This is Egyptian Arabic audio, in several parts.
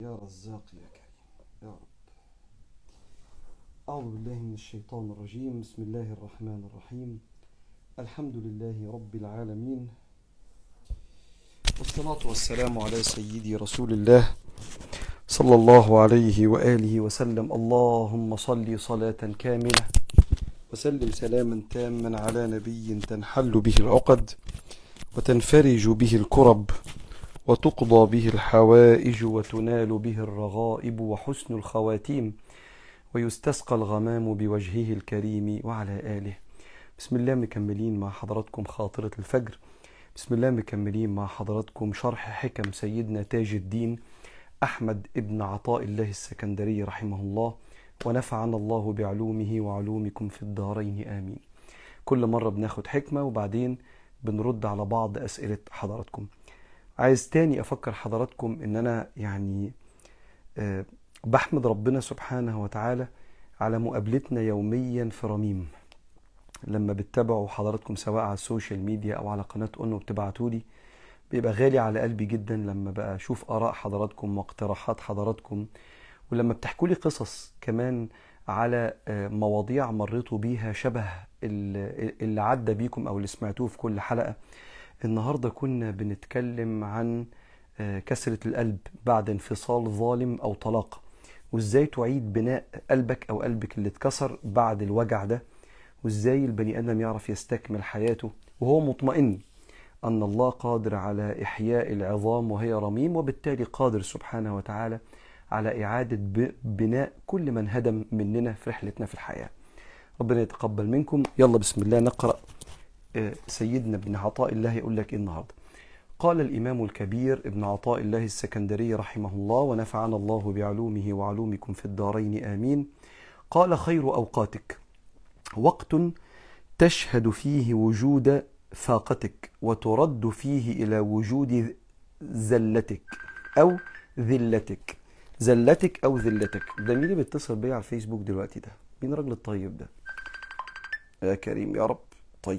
يا رزاق يا كريم يا رب أعوذ بالله من الشيطان الرجيم بسم الله الرحمن الرحيم الحمد لله رب العالمين والصلاة والسلام على سيدي رسول الله صلى الله عليه وآله وسلم اللهم صل صلاة كاملة وسلم سلاما تاما على نبي تنحل به العقد وتنفرج به الكرب وتقضى به الحوائج وتنال به الرغائب وحسن الخواتيم ويستسقى الغمام بوجهه الكريم وعلى آله بسم الله مكملين مع حضراتكم خاطرة الفجر بسم الله مكملين مع حضراتكم شرح حكم سيدنا تاج الدين أحمد ابن عطاء الله السكندري رحمه الله ونفعنا الله بعلومه وعلومكم في الدارين آمين كل مرة بناخد حكمة وبعدين بنرد على بعض أسئلة حضراتكم عايز تاني أفكر حضراتكم إن أنا يعني أه بحمد ربنا سبحانه وتعالى على مقابلتنا يوميا في رميم لما بتتابعوا حضراتكم سواء على السوشيال ميديا او على قناه اون وبتبعتوا لي بيبقى غالي على قلبي جدا لما بقى اشوف اراء حضراتكم واقتراحات حضراتكم ولما بتحكوا لي قصص كمان على مواضيع مريتوا بيها شبه اللي عدى بيكم او اللي سمعتوه في كل حلقه النهارده كنا بنتكلم عن كسره القلب بعد انفصال ظالم او طلاق وازاي تعيد بناء قلبك او قلبك اللي اتكسر بعد الوجع ده وازاي البني ادم يعرف يستكمل حياته وهو مطمئن ان الله قادر على احياء العظام وهي رميم وبالتالي قادر سبحانه وتعالى على اعاده بناء كل من هدم مننا في رحلتنا في الحياه. ربنا يتقبل منكم يلا بسم الله نقرا سيدنا ابن عطاء الله يقول لك ايه النهارده. قال الامام الكبير ابن عطاء الله السكندري رحمه الله ونفعنا الله بعلومه وعلومكم في الدارين امين. قال خير اوقاتك وقت تشهد فيه وجود فاقتك وترد فيه الى وجود زلتك او ذلتك زلتك او ذلتك ده مين اللي بيتصل بيا على الفيسبوك دلوقتي ده مين الراجل الطيب ده يا كريم يا رب طيب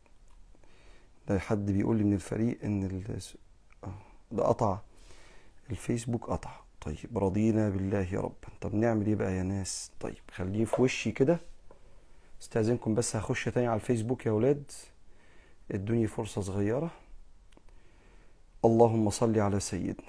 ده حد بيقول لي من الفريق ان ال... ده قطع الفيسبوك قطع طيب رضينا بالله يا رب طب نعمل ايه بقى يا ناس طيب خليه في وشي كده استاذنكم بس هخش تاني على الفيسبوك يا ولاد ادوني فرصة صغيرة اللهم صل على سيدنا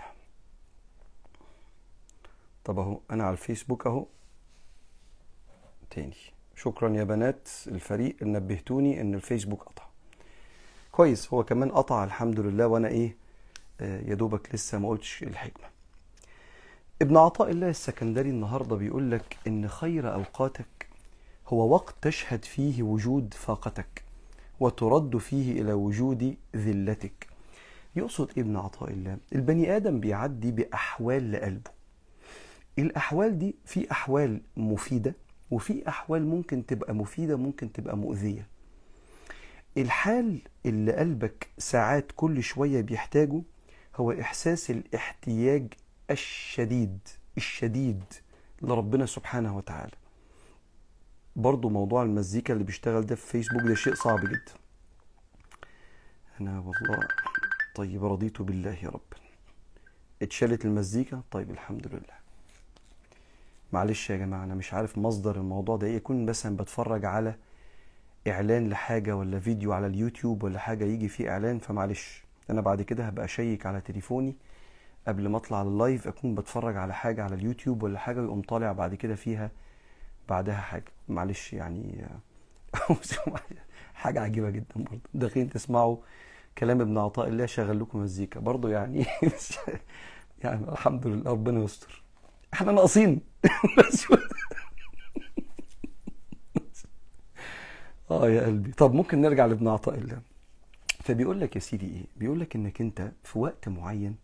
طب اهو انا على الفيسبوك اهو تاني شكرا يا بنات الفريق اللي نبهتوني ان الفيسبوك قطع كويس هو كمان قطع الحمد لله وانا ايه آه يا دوبك لسه ما قلتش الحكمة ابن عطاء الله السكندري النهاردة بيقول لك ان خير اوقاتك هو وقت تشهد فيه وجود فاقتك وترد فيه الى وجود ذلتك يقصد ابن عطاء الله البني ادم بيعدي باحوال لقلبه الاحوال دي في احوال مفيده وفي احوال ممكن تبقى مفيده ممكن تبقى مؤذيه الحال اللي قلبك ساعات كل شويه بيحتاجه هو احساس الاحتياج الشديد الشديد لربنا سبحانه وتعالى برضو موضوع المزيكا اللي بيشتغل ده في فيسبوك ده شيء صعب جدا انا والله طيب رضيت بالله يا رب اتشالت المزيكا طيب الحمد لله معلش يا جماعه انا مش عارف مصدر الموضوع ده ايه يكون مثلا بتفرج على اعلان لحاجه ولا فيديو على اليوتيوب ولا حاجه يجي فيه اعلان فمعلش انا بعد كده هبقى اشيك على تليفوني قبل ما اطلع على اللايف اكون بتفرج على حاجه على اليوتيوب ولا حاجه ويقوم طالع بعد كده فيها بعدها حاجه معلش يعني حاجه عجيبه جدا برضه داخلين تسمعوا كلام ابن عطاء الله شغل لكم مزيكا برضه يعني يعني الحمد لله ربنا يستر احنا ناقصين اه يا قلبي طب ممكن نرجع لابن عطاء الله فبيقول لك يا سيدي ايه بيقول لك انك انت في وقت معين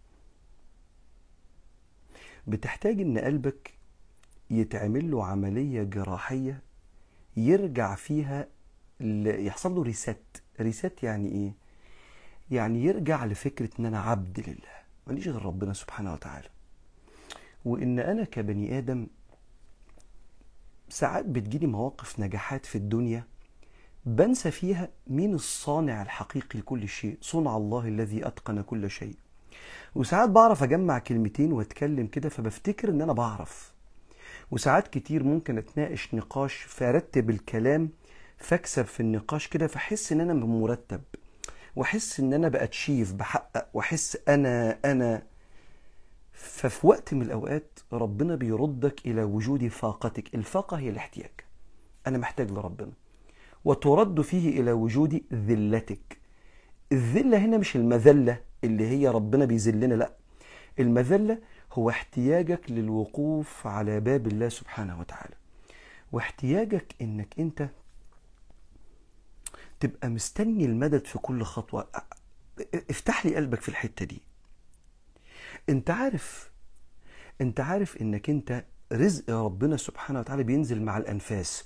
بتحتاج ان قلبك يتعمل له عملية جراحية يرجع فيها يحصل له ريست ريست يعني ايه يعني يرجع لفكرة ان انا عبد لله ماليش غير ربنا سبحانه وتعالى وان انا كبني ادم ساعات بتجيلي مواقف نجاحات في الدنيا بنسى فيها مين الصانع الحقيقي لكل شيء صنع الله الذي اتقن كل شيء وساعات بعرف اجمع كلمتين واتكلم كده فبفتكر ان انا بعرف وساعات كتير ممكن اتناقش نقاش فارتب الكلام فاكسب في النقاش كده فاحس ان انا مرتب واحس ان انا باتشيف بحقق واحس انا انا ففي وقت من الاوقات ربنا بيردك الى وجود فاقتك الفاقه هي الاحتياج انا محتاج لربنا وترد فيه الى وجود ذلتك الذله هنا مش المذله اللي هي ربنا بيذلنا لا المذله هو احتياجك للوقوف على باب الله سبحانه وتعالى واحتياجك انك انت تبقى مستني المدد في كل خطوه افتح لي قلبك في الحته دي انت عارف انت عارف انك انت رزق ربنا سبحانه وتعالى بينزل مع الانفاس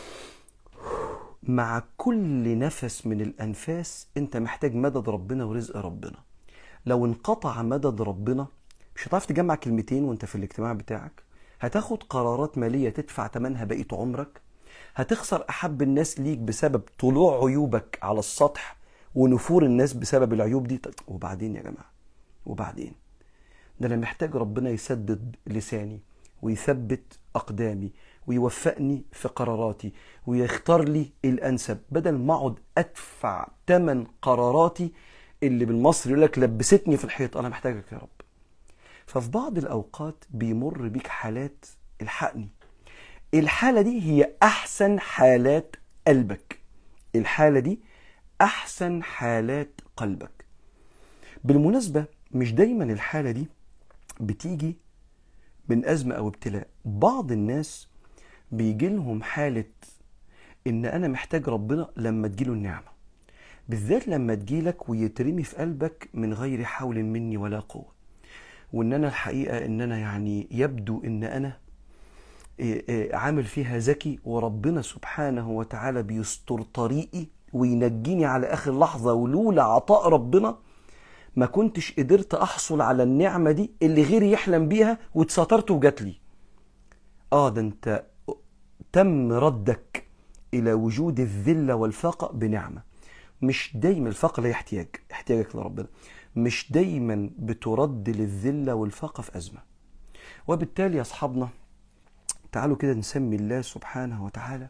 مع كل نفس من الانفاس انت محتاج مدد ربنا ورزق ربنا لو انقطع مدد ربنا مش هتعرف تجمع كلمتين وانت في الاجتماع بتاعك هتاخد قرارات ماليه تدفع ثمنها بقيه عمرك هتخسر احب الناس ليك بسبب طلوع عيوبك على السطح ونفور الناس بسبب العيوب دي طيب وبعدين يا جماعه وبعدين ده انا محتاج ربنا يسدد لساني ويثبت اقدامي ويوفقني في قراراتي ويختار لي الانسب بدل ما اقعد ادفع ثمن قراراتي اللي بالمصري يقول لك لبستني في الحيط انا محتاجك يا رب ففي بعض الاوقات بيمر بيك حالات الحقني الحاله دي هي احسن حالات قلبك الحاله دي احسن حالات قلبك بالمناسبه مش دايما الحاله دي بتيجي من ازمه او ابتلاء بعض الناس بيجي لهم حاله ان انا محتاج ربنا لما تجيله النعمه بالذات لما تجيلك ويترمي في قلبك من غير حول مني ولا قوه وان انا الحقيقه ان انا يعني يبدو ان انا عامل فيها ذكي وربنا سبحانه وتعالى بيستر طريقي وينجيني على اخر لحظه ولولا عطاء ربنا ما كنتش قدرت احصل على النعمه دي اللي غيري يحلم بيها واتسترت وجات لي اه ده انت تم ردك الى وجود الذله والفاقه بنعمه مش دايما الفاقه لا احتياج احتياجك لربنا مش دايما بترد للذله والفاقه في ازمه وبالتالي يا اصحابنا تعالوا كده نسمي الله سبحانه وتعالى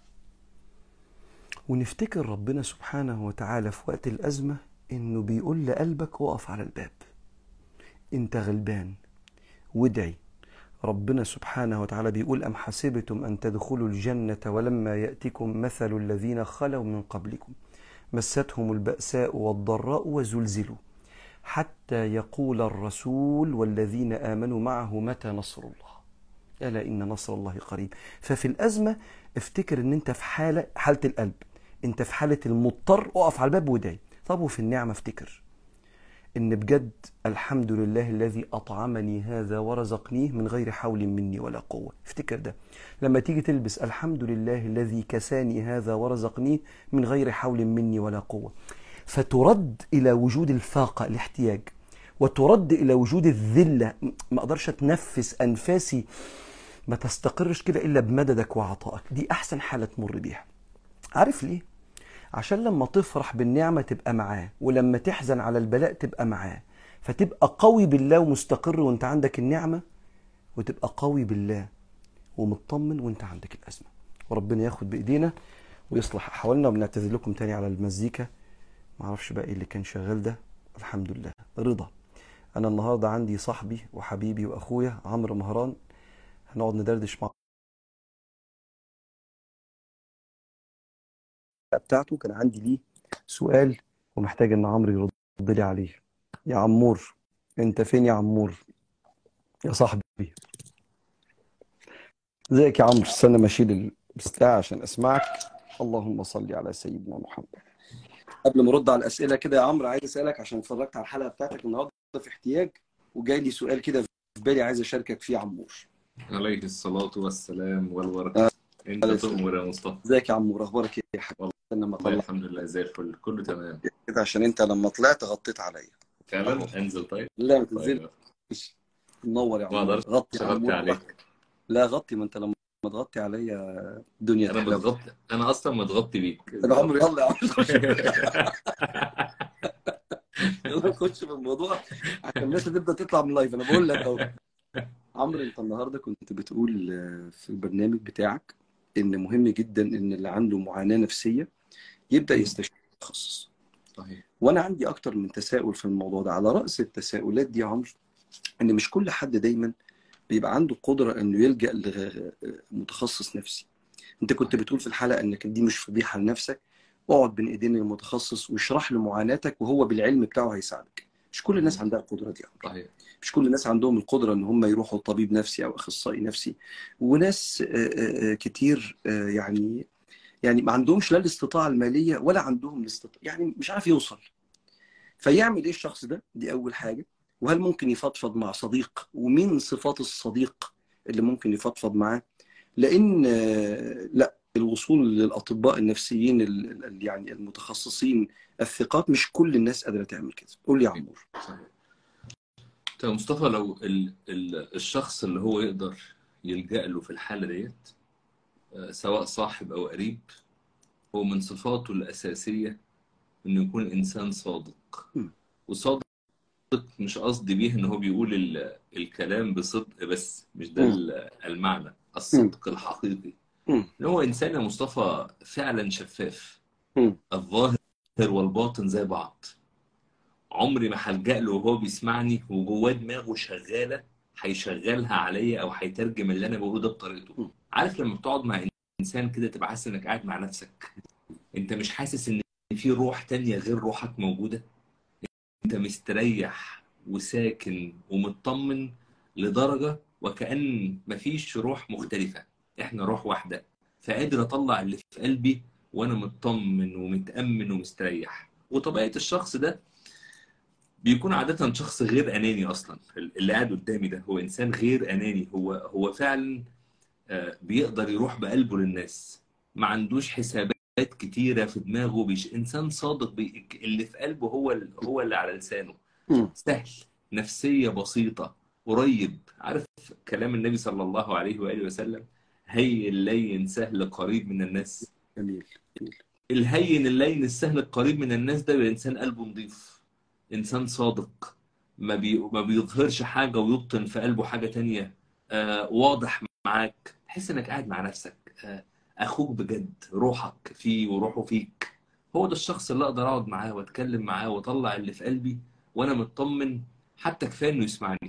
ونفتكر ربنا سبحانه وتعالى في وقت الازمه انه بيقول لقلبك اقف على الباب انت غلبان وادعي ربنا سبحانه وتعالى بيقول أم حسبتم أن تدخلوا الجنة ولما يأتكم مثل الذين خلوا من قبلكم مستهم البأساء والضراء وزلزلوا حتى يقول الرسول والذين آمنوا معه متى نصر الله ألا إن نصر الله قريب ففي الأزمة افتكر أن أنت في حالة حالة القلب أنت في حالة المضطر اقف على الباب وادعي طب وفي النعمة افتكر ان بجد الحمد لله الذي اطعمني هذا ورزقنيه من غير حول مني ولا قوه افتكر ده لما تيجي تلبس الحمد لله الذي كساني هذا ورزقنيه من غير حول مني ولا قوه فترد الى وجود الفاقه الاحتياج وترد الى وجود الذله ما اقدرش اتنفس انفاسي ما تستقرش كده الا بمددك وعطائك دي احسن حاله تمر بيها عارف ليه عشان لما تفرح بالنعمة تبقى معاه ولما تحزن على البلاء تبقى معاه فتبقى قوي بالله ومستقر وانت عندك النعمة وتبقى قوي بالله ومطمن وانت عندك الأزمة وربنا ياخد بإيدينا ويصلح أحوالنا وبنعتذر لكم تاني على المزيكا معرفش بقى ايه اللي كان شغال ده الحمد لله رضا أنا النهاردة عندي صاحبي وحبيبي وأخويا عمرو مهران هنقعد ندردش مع بتاعته كان عندي ليه سؤال ومحتاج ان عمرو يرد لي عليه يا عمور انت فين يا عمور يا صاحبي ازيك يا عمرو استنى ما اشيل البتاع عشان اسمعك اللهم صل على سيدنا محمد قبل ما ارد على الاسئله كده يا عمرو عايز اسالك عشان اتفرجت على الحلقه بتاعتك النهارده في احتياج وجاي لي سؤال كده في بالي عايز اشاركك فيه عمور عليه الصلاة والسلام والبركة انت تؤمر يا مصطفى ازيك يا عمور اخبارك ايه يا حبيبي استنى ما والله اطلع الحمد لله زي الفل كله تمام كده عشان انت لما طلعت غطيت عليا فعلا انزل طيب لا ما تنزلش طيب منور يا ما عمور اقدرش غطي يا اغطي عمور عليك لا غطي ما انت لما تغطي عليا الدنيا انا تحلو متغطي انا اصلا متغطي بيك انا عمري يلا يا عمرو يلا نخش في الموضوع عشان الناس هتبدا تطلع من لايف انا بقول لك اهو عمرو انت النهارده كنت بتقول آه، في البرنامج بتاعك ان مهم جدا ان اللي عنده معاناه نفسيه يبدا يستشير متخصص صحيح وانا عندي اكتر من تساؤل في الموضوع ده على راس التساؤلات دي يا عمرو ان مش كل حد دايما بيبقى عنده قدره انه يلجا لمتخصص نفسي انت كنت بتقول في الحلقه انك دي مش فضيحه لنفسك اقعد بين ايدين المتخصص واشرح له معاناتك وهو بالعلم بتاعه هيساعدك مش كل الناس عندها القدره دي يا عمرو صحيح مش كل الناس عندهم القدرة ان هم يروحوا لطبيب نفسي او اخصائي نفسي وناس آه، آه، آه، كتير آه، يعني يعني ما عندهمش لا الاستطاعة المالية ولا عندهم الاستطاعة يعني مش عارف يوصل فيعمل ايه الشخص ده دي اول حاجة وهل ممكن يفضفض مع صديق ومين صفات الصديق اللي ممكن يفضفض معاه لان آه، لا الوصول للاطباء النفسيين ال- ال- يعني المتخصصين الثقات مش كل الناس قادرة تعمل كده قول لي يا عمور صحيح طيب مصطفى لو ال ال الشخص اللي هو يقدر يلجأ له في الحالة ديت آه، سواء صاحب أو قريب هو من صفاته الأساسية إنه يكون إنسان صادق مم. وصادق مش قصدي بيه إن هو بيقول ال الكلام بصدق بس مش ده مم. ال- المعنى الصدق الحقيقي مم. إن هو إنسان يا مصطفى فعلا شفاف مم. الظاهر والباطن زي بعض عمري ما هلجأ له وهو بيسمعني وجواه دماغه شغالة هيشغلها عليا أو هيترجم اللي أنا بقوله ده بطريقته م. عارف لما بتقعد مع إنسان كده تبقى حاسس إنك قاعد مع نفسك أنت مش حاسس إن في روح تانية غير روحك موجودة أنت مستريح وساكن ومطمن لدرجة وكأن مفيش روح مختلفة إحنا روح واحدة فقادر أطلع اللي في قلبي وأنا مطمن ومتأمن ومستريح وطبيعة الشخص ده بيكون عادة شخص غير أناني أصلا اللي قاعد قدامي ده هو إنسان غير أناني هو هو فعلا آه، بيقدر يروح بقلبه للناس ما عندوش حسابات كتيرة في دماغه بيش إنسان صادق بي... اللي في قلبه هو ال- هو اللي على لسانه مم. سهل نفسية بسيطة قريب عارف كلام النبي صلى الله عليه وآله وسلم هي اللين سهل قريب من الناس جميل جميل الهين اللين السهل القريب من الناس ده بيبقى انسان قلبه نظيف انسان صادق ما بي... ما بيظهرش حاجه ويبطن في قلبه حاجه تانية آه واضح معاك تحس انك قاعد مع نفسك آه اخوك بجد روحك فيه وروحه فيك هو ده الشخص اللي اقدر اقعد معاه واتكلم معاه واطلع اللي في قلبي وانا مطمن حتى كفايه انه يسمعني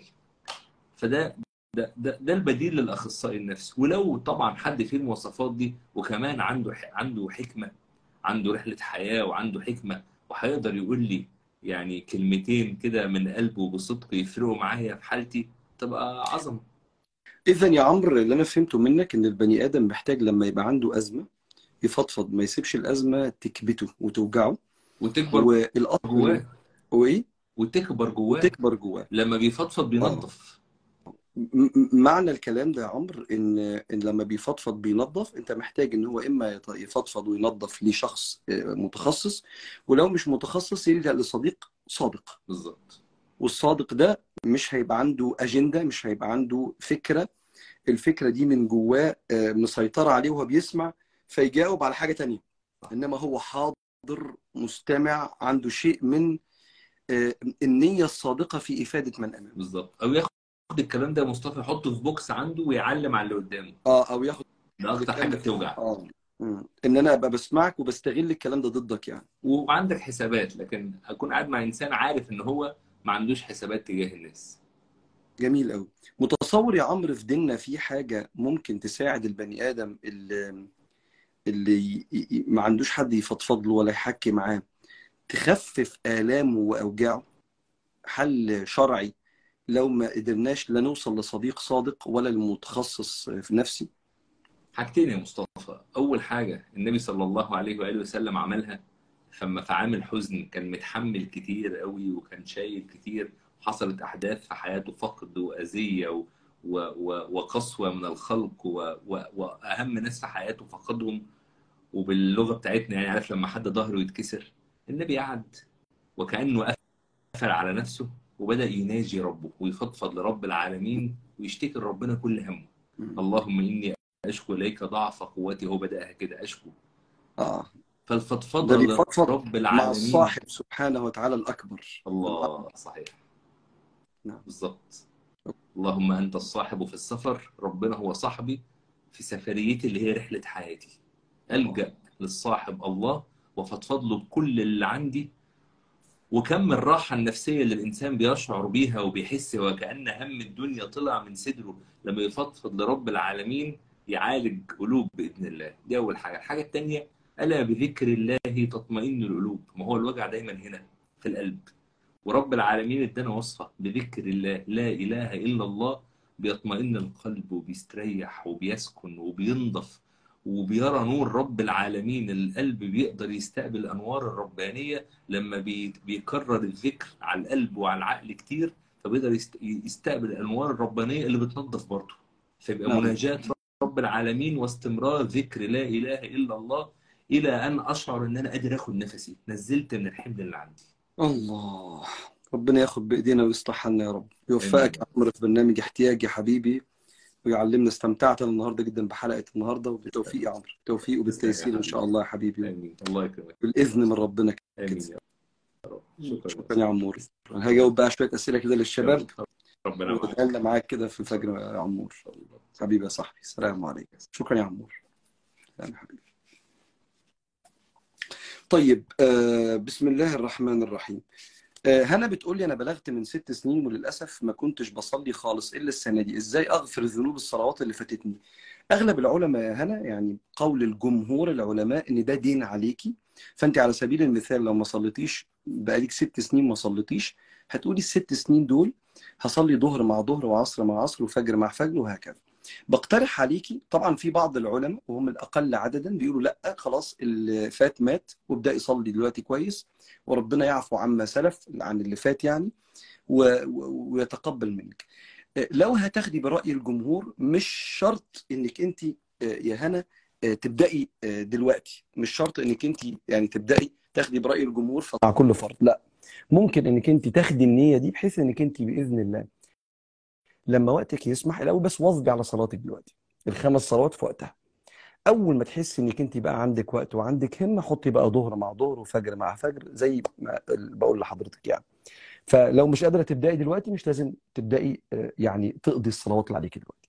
فده ده ده, ده البديل للاخصائي النفسي ولو طبعا حد فيه المواصفات دي وكمان عنده ح... عنده حكمه عنده رحلة حياة وعنده حكمة وهيقدر يقول لي يعني كلمتين كده من قلبه بصدق يفرقوا معايا في حالتي تبقى عظمة اذا يا عمرو اللي انا فهمته منك ان البني ادم محتاج لما يبقى عنده ازمه يفضفض ما يسيبش الازمه تكبته وتوجعه وتكبر والاصل جواه هو ايه وتكبر جواه وتكبر جواه لما بيفضفض بينظف م- م- معنى الكلام ده يا عمرو ان ان لما بيفضفض بينظف انت محتاج ان هو اما يط- يفضفض وينظف لشخص آه، متخصص ولو مش متخصص يلجأ لصديق صادق بالظبط والصادق ده مش هيبقى عنده أجندة مش هيبقى عنده فكرة الفكرة دي من جواه آه، مسيطرة عليه وهو بيسمع فيجاوب على حاجة تانية إنما هو حاضر مستمع عنده شيء من آه، النية الصادقة في إفادة من أمامه بالظبط او ياخد الكلام ده يا مصطفى يحطه في بوكس عنده ويعلم على اللي قدامه اه أو ياخد ده اكتر حاجة بتوجع اه مم. إن أنا أبقى بسمعك وبستغل الكلام ده ضدك يعني وعندك حسابات لكن اكون قاعد مع انسان عارف ان هو ما عندوش حسابات تجاه الناس جميل قوي متصور يا عمرو في ديننا في حاجة ممكن تساعد البني آدم اللي اللي ي- ي- ما عندوش حد يفضفض له ولا يحكي معاه تخفف آلامه وأوجاعه حل شرعي لو ما قدرناش لا نوصل لصديق صادق ولا المتخصص في نفسي حاجتين يا مصطفى اول حاجه النبي صلى الله عليه واله وسلم عملها لما في عام الحزن كان متحمل كتير قوي وكان شايل كتير حصلت احداث في حياته فقد واذيه و... و... و... وقسوه من الخلق و... و... واهم ناس في حياته فقدهم وباللغه بتاعتنا يعني عارف لما حد ظهره يتكسر النبي قعد وكانه قفل على نفسه وبدا يناجي ربه ويفضفض لرب العالمين ويشتكي لربنا كل همه اللهم اني اشكو اليك ضعف قوتي هو بداها كده اشكو اه فالفضفضة ده بيفضفض لرب مع العالمين الصاحب سبحانه وتعالى الأكبر الله صحيح نعم بالظبط اللهم أنت الصاحب في السفر ربنا هو صاحبي في سفريتي اللي هي رحلة حياتي ألجأ للصاحب الله وفضفض له بكل اللي عندي وكم الراحة النفسية اللي الإنسان بيشعر بيها وبيحس وكأن هم الدنيا طلع من صدره لما يفضفض لرب العالمين يعالج قلوب بإذن الله دي أول حاجة الحاجة التانية ألا بذكر الله تطمئن القلوب ما هو الوجع دايما هنا في القلب ورب العالمين ادانا وصفة بذكر الله لا إله إلا الله بيطمئن القلب وبيستريح وبيسكن وبينضف وبيرى نور رب العالمين القلب بيقدر يستقبل الأنوار الربانية لما بي- بيكرر الذكر على القلب وعلى العقل كتير فبيقدر يست- يستقبل الأنوار الربانية اللي بتنظف برضه فيبقى نعم. مناجاة رب العالمين واستمرار ذكر لا إله إلا الله إلى أن أشعر إن أنا قادر آخد نفسي نزلت من الحمل اللي عندي الله ربنا ياخد بإيدينا ويصلح حالنا يا رب يوفقك يا عمرو في برنامج احتياج يا حبيبي ويعلمنا استمتعت أنا النهارده جدا بحلقة النهارده وبالتوفيق يا عمرو بالتوفيق وبالتيسير إن شاء الله يا حبيبي آمين الله يكرمك بالإذن من ربنا آمين يا رب شكرا شكرا يا عمور هجاوب بقى شوية أسئلة كده للشباب ربنا معاك واتقابلنا معاك كده في الفجر يا عمور حبيبي يا صاحبي السلام عليكم شكرا يا عمور سلام يا حبيبي طيب آه بسم الله الرحمن الرحيم آه هنا بتقول لي انا بلغت من ست سنين وللاسف ما كنتش بصلي خالص الا السنه دي ازاي اغفر ذنوب الصلوات اللي فاتتني اغلب العلماء يا هنا يعني قول الجمهور العلماء ان ده دين عليكي فانت على سبيل المثال لو ما صليتيش بقالك ست سنين ما صليتيش هتقولي الست سنين دول هصلي ظهر مع ظهر وعصر مع عصر وفجر مع فجر وهكذا بقترح عليكي طبعا في بعض العلماء وهم الاقل عددا بيقولوا لا خلاص اللي فات مات وابدا يصلي دلوقتي كويس وربنا يعفو عما سلف عن اللي فات يعني و- و- ويتقبل منك لو هتاخدي برأي الجمهور مش شرط انك انت يا هنا تبدأي دلوقتي مش شرط انك انت يعني تبدأي تاخدي برأي الجمهور مع كل فرد لا ممكن انك انت تاخدي النية دي بحيث انك انت بإذن الله لما وقتك يسمح الاول بس واظبي على صلاتك دلوقتي الخمس صلوات في وقتها اول ما تحسي انك انت بقى عندك وقت وعندك همه حطي بقى ظهر مع ظهر وفجر مع فجر زي ما بقول لحضرتك يعني فلو مش قادره تبداي دلوقتي مش لازم تبداي آه، يعني تقضي الصلوات اللي عليك دلوقتي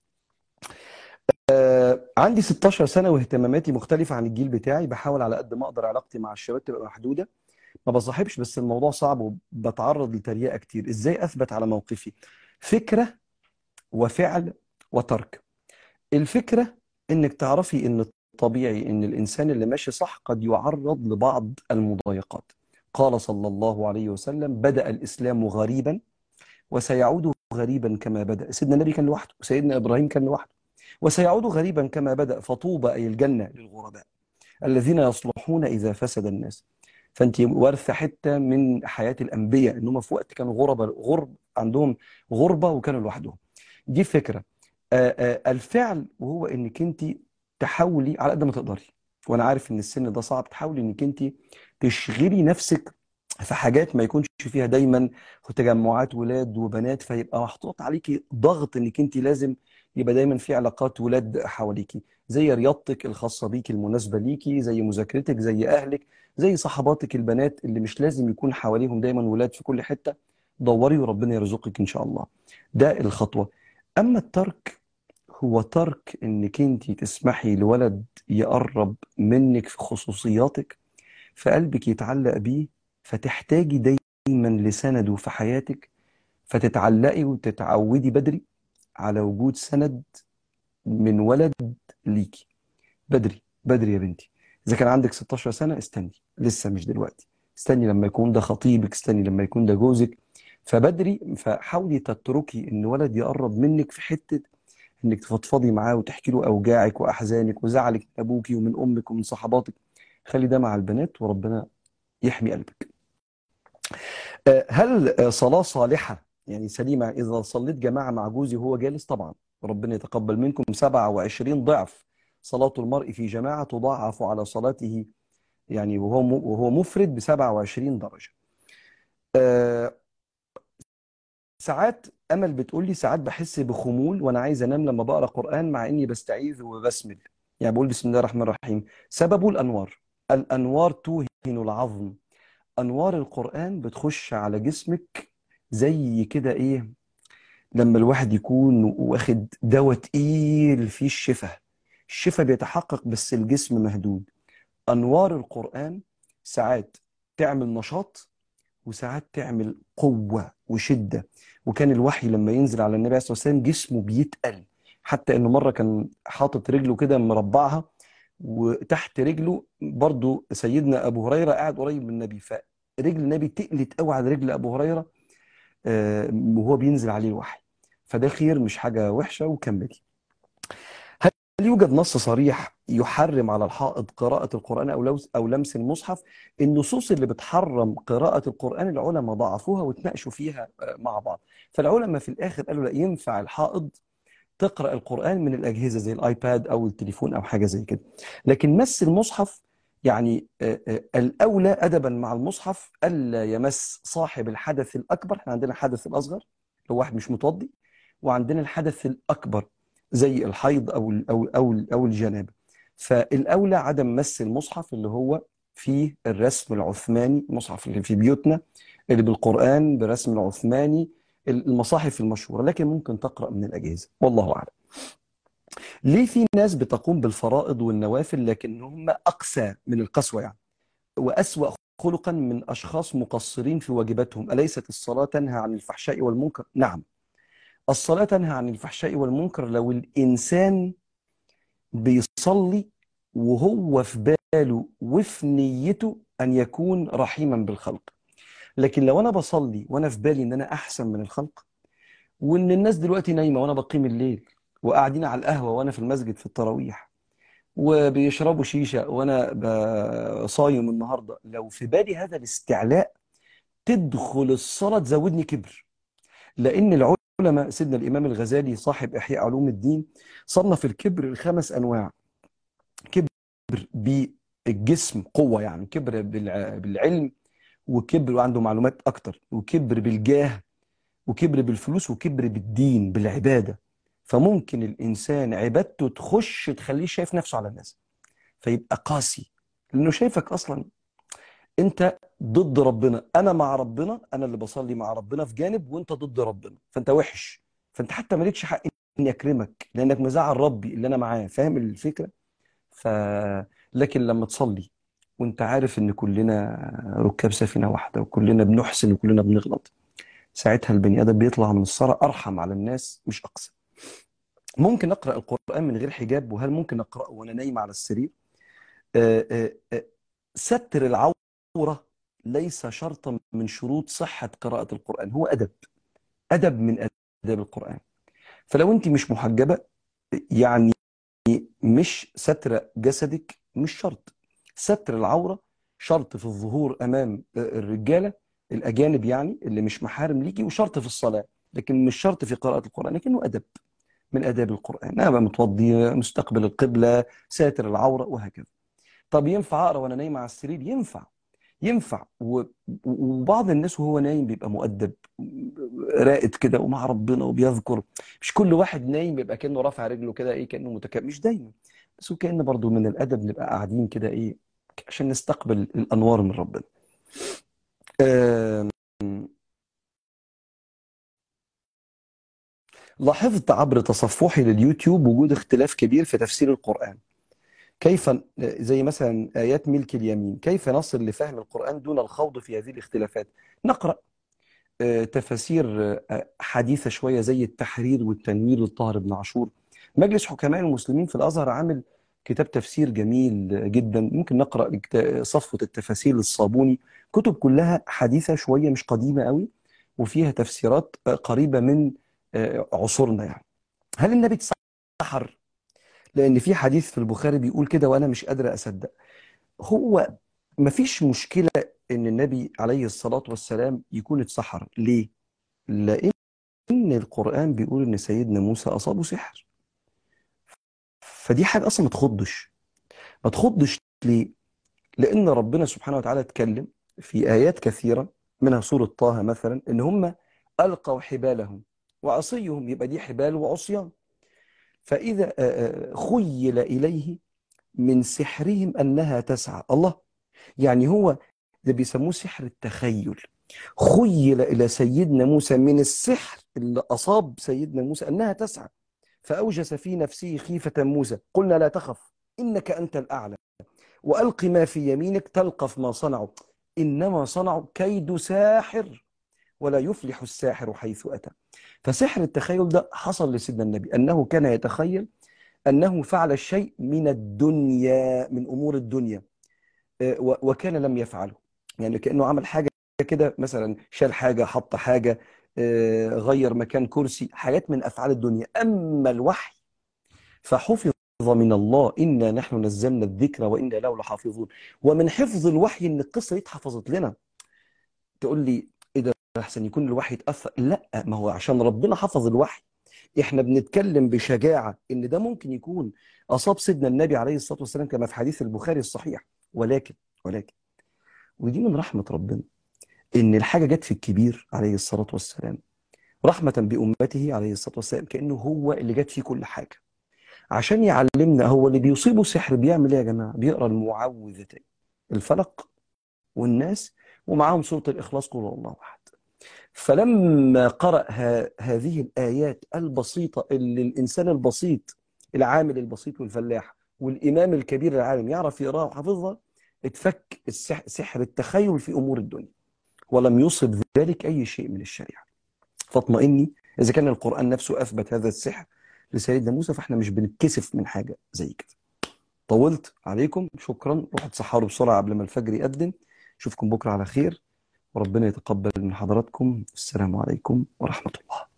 آه، عندي 16 سنه واهتماماتي مختلفه عن الجيل بتاعي بحاول على قد ما اقدر علاقتي مع الشباب تبقى محدوده ما بصاحبش بس الموضوع صعب وبتعرض لتريقه كتير ازاي اثبت على موقفي فكره وفعل وترك الفكرة انك تعرفي ان طبيعي ان الانسان اللي ماشي صح قد يعرض لبعض المضايقات قال صلى الله عليه وسلم بدأ الاسلام غريبا وسيعود غريبا كما بدأ سيدنا النبي كان لوحده وسيدنا ابراهيم كان لوحده وسيعود غريبا كما بدأ فطوبى اي الجنة للغرباء الذين يصلحون اذا فسد الناس فانت وارثه حته من حياه الانبياء ان هم في وقت كانوا غربة غرب عندهم غربه وكانوا لوحدهم دي فكره آه، آه، الفعل وهو انك انت تحاولي على قد ما تقدري وانا عارف ان السن ده صعب تحاولي انك انت تشغلي نفسك في حاجات ما يكونش فيها دايما تجمعات ولاد وبنات فيبقى محطوط عليكي ضغط انك انت لازم يبقى دايما في علاقات ولاد حواليكي زي رياضتك الخاصه بيكي المناسبه ليكي زي مذاكرتك زي اهلك زي صحباتك البنات اللي مش لازم يكون حواليهم دايما ولاد في كل حته دوري وربنا يرزقك ان شاء الله ده الخطوه اما الترك هو ترك انك انت تسمحي لولد يقرب منك في خصوصياتك فقلبك يتعلق بيه فتحتاجي دايما لسنده في حياتك فتتعلقي وتتعودي بدري على وجود سند من ولد ليكي بدري بدري يا بنتي اذا كان عندك 16 سنة استني لسه مش دلوقتي استني لما يكون ده خطيبك استني لما يكون ده جوزك فبدري فحاولي تتركي ان ولد يقرب منك في حتة انك تفضفضي معاه وتحكي له اوجاعك واحزانك وزعلك من ابوكي ومن امك ومن صحباتك خلي ده مع البنات وربنا يحمي قلبك آه، هل آه، صلاة صالحة يعني سليمة إذا صليت جماعة مع جوزي وهو جالس طبعا ربنا يتقبل منكم 27 ضعف صلاة المرء في جماعة تضاعف على صلاته يعني وهو م- وهو مفرد ب 27 درجة آه، ساعات امل بتقول لي ساعات بحس بخمول وانا عايز انام لما بقرا قران مع اني بستعيذ وبسمل يعني بقول بسم الله الرحمن الرحيم سببه الانوار الأنوار توهن العظم أنوار القرآن بتخش على جسمك زي كده إيه لما الواحد يكون واخد دواء تقيل فيه الشفاء الشفاء بيتحقق بس الجسم مهدود أنوار القرآن ساعات تعمل نشاط وساعات تعمل قوة وشدة وكان الوحي لما ينزل على النبي عليه الصلاة والسلام جسمه بيتقل حتى انه مرة كان حاطط رجله كده مربعها وتحت رجله برضو سيدنا ابو هريرة قاعد قريب من النبي فرجل النبي تقلت قوي على رجل ابو هريرة آه، وهو بينزل عليه الوحي فده خير مش حاجة وحشة وكملي هل يوجد نص صريح يحرم على الحائض قراءة القرآن أو لوس أو لمس المصحف؟ النصوص اللي بتحرم قراءة القرآن العلماء ضعفوها وتناقشوا فيها آه، مع بعض، فالعلماء في الآخر قالوا لا ينفع الحائض تقرأ القرآن من الأجهزة زي الآيباد أو التليفون أو حاجة زي كده. لكن مس المصحف يعني آه، آه، الأولى أدبا مع المصحف ألا يمس صاحب الحدث الأكبر، احنا عندنا الحدث الأصغر لو واحد مش متوضي وعندنا الحدث الأكبر زي الحيض أو ال- أو أو ال- أو الجنابة. فالأولى عدم مس المصحف اللي هو فيه الرسم العثماني المصحف اللي في بيوتنا اللي بالقرآن بالرسم العثماني المصاحف المشهورة لكن ممكن تقرأ من الأجهزة والله أعلم ليه في ناس بتقوم بالفرائض والنوافل لكن هم أقسى من القسوة يعني وأسوأ خلقا من أشخاص مقصرين في واجباتهم أليست الصلاة تنهى عن الفحشاء والمنكر؟ نعم الصلاة تنهى عن الفحشاء والمنكر لو الإنسان بيصلي وهو في باله وفي نيته أن يكون رحيما بالخلق لكن لو أنا بصلي وأنا في بالي أن أنا أحسن من الخلق وأن الناس دلوقتي نايمة وأنا بقيم الليل وقاعدين على القهوة وأنا في المسجد في التراويح وبيشربوا شيشة وأنا ب- صايم النهاردة لو في بالي هذا الاستعلاء تدخل الصلاة تزودني كبر لأن العلماء سيدنا الإمام الغزالي صاحب إحياء علوم الدين صنف الكبر لخمس أنواع كبر بالجسم قوة يعني كبر بالع- بالعلم وكبر وعنده معلومات أكتر وكبر بالجاه وكبر بالفلوس وكبر بالدين بالعبادة فممكن الإنسان عبادته تخش تخليه شايف نفسه على الناس فيبقى قاسي لأنه شايفك أصلا انت ضد ربنا انا مع ربنا انا اللي بصلي مع ربنا في جانب وانت ضد ربنا فانت وحش فانت حتى مالكش حق اني اكرمك لانك مزعل ربي اللي انا معاه فاهم الفكره ف لكن لما تصلي وانت عارف ان كلنا ركاب سفينه واحده وكلنا بنحسن وكلنا بنغلط ساعتها البني ادم بيطلع من الصلاه ارحم على الناس مش اقسى ممكن اقرا القران من غير حجاب وهل ممكن اقراه وانا نايم على السرير آه، آه، آه، ستر العورة ليس شرطا من شروط صحة قراءة القرآن هو أدب أدب من آداب القرآن فلو أنت مش محجبة يعني مش ستر جسدك مش شرط ستر العورة شرط في الظهور أمام الرجالة الأجانب يعني اللي مش محارم ليكي وشرط في الصلاة لكن مش شرط في قراءة القرآن لكنه أدب من آداب القرآن أنا بقى متوضي مستقبل القبلة ساتر العورة وهكذا طب ينفع اقرا وانا نايم على السرير ينفع ينفع و- وبعض الناس وهو نايم بيبقى مؤدب راقد كده ومع ربنا وبيذكر مش كل واحد نايم يبقى كانه رافع رجله كده ايه كانه متكبر مش دايما بس هو كأن برضو من الادب نبقى قاعدين كده ايه عشان نستقبل الانوار من ربنا آم، لاحظت عبر تصفحي لليوتيوب وجود اختلاف كبير في تفسير القرآن كيف زي مثلا آيات ملك اليمين كيف نصل لفهم القرآن دون الخوض في هذه الاختلافات نقرأ آه، تفاسير آه، حديثة شوية زي التحرير والتنوير للطاهر بن عاشور مجلس حكماء المسلمين في الأزهر عامل كتاب تفسير جميل جدا ممكن نقرأ كتا- صفوة التفاسير للصابوني كتب كلها حديثة شوية مش قديمة قوي وفيها تفسيرات آه، قريبة من آه، عصورنا يعني هل النبي اتسحر لان في حديث في البخاري بيقول كده وانا مش قادر اصدق هو مفيش مشكله ان النبي عليه الصلاه والسلام يكون اتسحر ليه لان القران بيقول ان سيدنا موسى اصابه سحر فدي حاجه اصلا ما تخضش ما تخضش ليه لان ربنا سبحانه وتعالى اتكلم في ايات كثيره منها سوره طه مثلا ان هم القوا حبالهم وعصيهم يبقى دي حبال وعصيان فإذا آه، آه، خيل إليه من سحرهم أنها تسعى الله يعني هو ده بيسموه سحر التخيل خيل إلى سيدنا موسى من السحر اللي أصاب سيدنا موسى أنها تسعى فأوجس في نفسه خيفة موسى قلنا لا تخف إنك أنت الأعلى وألق ما في يمينك تلقف ما صنعوا إنما صنعوا كيد ساحر ولا يفلح الساحر حيث أتى فسحر التخيل ده حصل لسيدنا النبي أنه كان يتخيل أنه فعل الشيء من الدنيا من أمور الدنيا آه، و- وكان لم يفعله يعني كأنه عمل حاجة كده مثلا شال حاجة حط حاجة آه، غير مكان كرسي حاجات من أفعال الدنيا أما الوحي فحفظ من الله إنا نحن نزلنا الذكر وإنا له لحافظون ومن حفظ الوحي إن القصة دي اتحفظت لنا تقول لي إيه ده أحسن يكون الوحي اتأثر لا ما هو عشان ربنا حفظ الوحي إحنا بنتكلم بشجاعة إن ده ممكن يكون أصاب سيدنا النبي عليه الصلاة والسلام كما في حديث البخاري الصحيح ولكن ولكن ودي من رحمة ربنا إن الحاجة جت في الكبير عليه الصلاة والسلام رحمة بأمته عليه الصلاة والسلام كأنه هو اللي جت فيه كل حاجة عشان يعلمنا هو اللي بيصيبه سحر بيعمل ايه يا جماعة بيقرأ المعوذتين الفلق والناس ومعاهم سورة الإخلاص قل هو الله أحد فلما قرأ ه- هذه الآيات البسيطة اللي الإنسان البسيط العامل البسيط والفلاح والإمام الكبير العالم يعرف يقراها وحافظها اتفك السح- سحر التخيل في أمور الدنيا ولم يصب ذلك أي شيء من الشريعة فاطمئني إذا كان القرآن نفسه أثبت هذا السحر لسيدنا موسى فاحنا مش بنتكسف من حاجة زي كده طولت عليكم شكرا روحوا تسحروا بسرعة قبل ما الفجر يأذن اشوفكم بكرة على خير وربنا يتقبل من حضراتكم السلام عليكم ورحمة الله